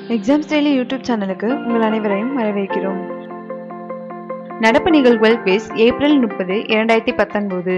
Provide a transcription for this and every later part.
exams daily YouTube சேனலுக்கு உங்கள் அனைவரையும் வரவேற்கிறோம் நடப்பு நிகழ்வுகள் குவிஸ் ஏப்ரல் முப்பது இரண்டாயிரத்தி பத்தொன்பது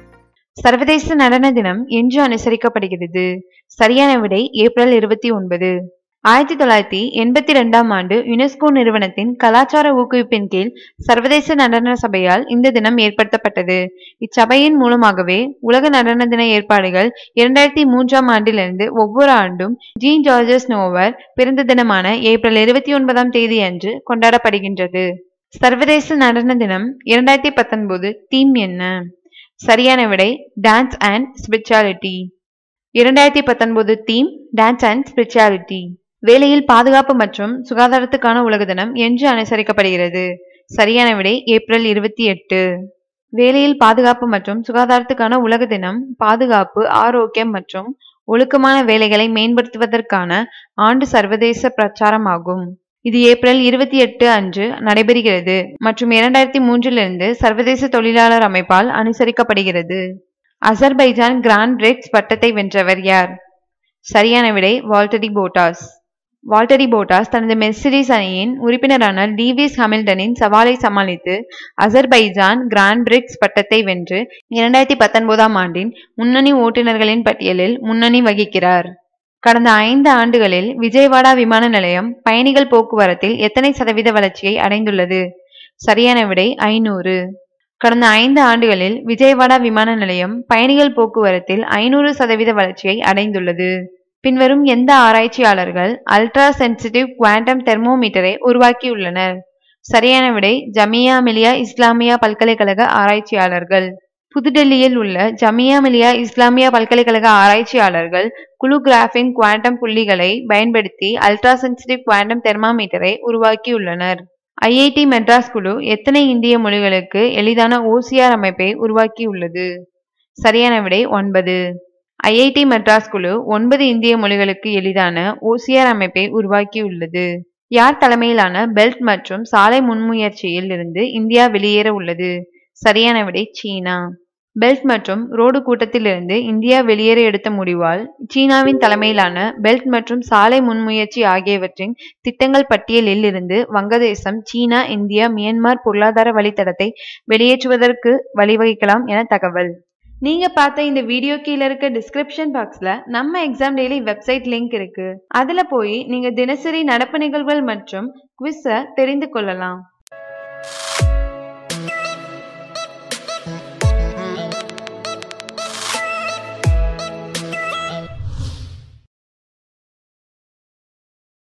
சர்வதேச நடன தினம் என்று அனுசரிக்கப்படுகிறது சரியான விடை ஏப்ரல் இருபத்தி ஒன்பது ஆயிரத்தி தொள்ளாயிரத்தி எண்பத்தி ரெண்டாம் ஆண்டு யுனெஸ்கோ நிறுவனத்தின் கலாச்சார ஊக்குவிப்பின் கீழ் சர்வதேச நடன சபையால் இந்த தினம் ஏற்படுத்தப்பட்டது இச்சபையின் மூலமாகவே உலக நடன தின ஏற்பாடுகள் இரண்டாயிரத்தி மூன்றாம் ஆண்டிலிருந்து ஒவ்வொரு ஆண்டும் ஜீன் ஜார்ஜஸ் நோவர் பிறந்த தினமான ஏப்ரல் இருபத்தி ஒன்பதாம் தேதி அன்று கொண்டாடப்படுகின்றது சர்வதேச நடன தினம் இரண்டாயிரத்தி பத்தொன்பது தீம் என்ன சரியான விடை டான்ஸ் அண்ட் ஸ்பிரிச்சுவாலிட்டி இரண்டாயிரத்தி பத்தொன்பது தீம் டான்ஸ் அண்ட் ஸ்பிரிச்சுவாலிட்டி வேலையில் பாதுகாப்பு மற்றும் சுகாதாரத்துக்கான உலக தினம் என்று அனுசரிக்கப்படுகிறது சரியான விடை ஏப்ரல் இருபத்தி எட்டு வேலையில் பாதுகாப்பு மற்றும் சுகாதாரத்துக்கான உலக தினம் பாதுகாப்பு ஆரோக்கியம் மற்றும் ஒழுக்கமான வேலைகளை மேம்படுத்துவதற்கான ஆண்டு சர்வதேச பிரச்சாரமாகும் இது ஏப்ரல் இருபத்தி எட்டு அன்று நடைபெறுகிறது மற்றும் இரண்டாயிரத்தி மூன்றிலிருந்து சர்வதேச தொழிலாளர் அமைப்பால் அனுசரிக்கப்படுகிறது அசர்பைஜான் கிராண்ட் பிரிக்ஸ் பட்டத்தை வென்றவர் யார் சரியான விடை வால்டரி போட்டாஸ் வால்டரி போட்டாஸ் தனது மெர்சிடிஸ் அணியின் உறுப்பினரான லீவிஸ் ஹாமில்டனின் சவாலை சமாளித்து அசர்பைஜான் கிராண்ட் பிரிக்ஸ் பட்டத்தை வென்று இரண்டாயிரத்தி பத்தொன்பதாம் ஆண்டின் முன்னணி ஓட்டுநர்களின் பட்டியலில் முன்னணி வகிக்கிறார் கடந்த ஐந்து ஆண்டுகளில் விஜயவாடா விமான நிலையம் பயணிகள் போக்குவரத்தில் எத்தனை சதவீத வளர்ச்சியை அடைந்துள்ளது சரியான விடை ஐநூறு கடந்த ஐந்து ஆண்டுகளில் விஜயவாடா விமான நிலையம் பயணிகள் போக்குவரத்தில் ஐநூறு சதவீத வளர்ச்சியை அடைந்துள்ளது பின்வரும் எந்த ஆராய்ச்சியாளர்கள் அல்ட்ரா சென்சிட்டிவ் குவாண்டம் தெர்மோமீட்டரை உருவாக்கியுள்ளனர் சரியான விடை ஜமியா மிலியா இஸ்லாமியா பல்கலைக்கழக ஆராய்ச்சியாளர்கள் புதுடெல்லியில் உள்ள ஜமியா மிலியா இஸ்லாமியா பல்கலைக்கழக ஆராய்ச்சியாளர்கள் குழு கிராஃபின் குவாண்டம் புள்ளிகளை பயன்படுத்தி அல்ட்ரா சென்சிட்டிவ் குவாண்டம் தெர்மாமீட்டரை உருவாக்கியுள்ளனர் ஐஐடி மெட்ராஸ் குழு எத்தனை இந்திய மொழிகளுக்கு எளிதான ஓசிஆர் அமைப்பை உருவாக்கியுள்ளது சரியான விடை ஒன்பது ஐஐடி மெட்ராஸ் குழு ஒன்பது இந்திய மொழிகளுக்கு எளிதான ஓசிஆர் அமைப்பை உருவாக்கியுள்ளது யார் தலைமையிலான பெல்ட் மற்றும் சாலை முன்முயற்சியில் இருந்து இந்தியா வெளியேற உள்ளது சரியான விடை சீனா பெல்ட் மற்றும் ரோடு கூட்டத்திலிருந்து இந்தியா வெளியேற எடுத்த முடிவால் சீனாவின் தலைமையிலான பெல்ட் மற்றும் சாலை முன்முயற்சி ஆகியவற்றின் திட்டங்கள் பட்டியலில் இருந்து வங்கதேசம் சீனா இந்தியா மியான்மர் பொருளாதார வழித்தடத்தை வெளியேற்றுவதற்கு வழிவகுக்கலாம் என தகவல் நீங்க பார்த்த இந்த வீடியோ கீழே இருக்க டிஸ்கிரிப்ஷன் பாக்ஸ்ல நம்ம எக்ஸாம் டெய்லி வெப்சைட் லிங்க் இருக்கு அதுல போய் நீங்க தினசரி நடப்பு நிகழ்வுகள் மற்றும் குவிஸ தெரிந்து கொள்ளலாம்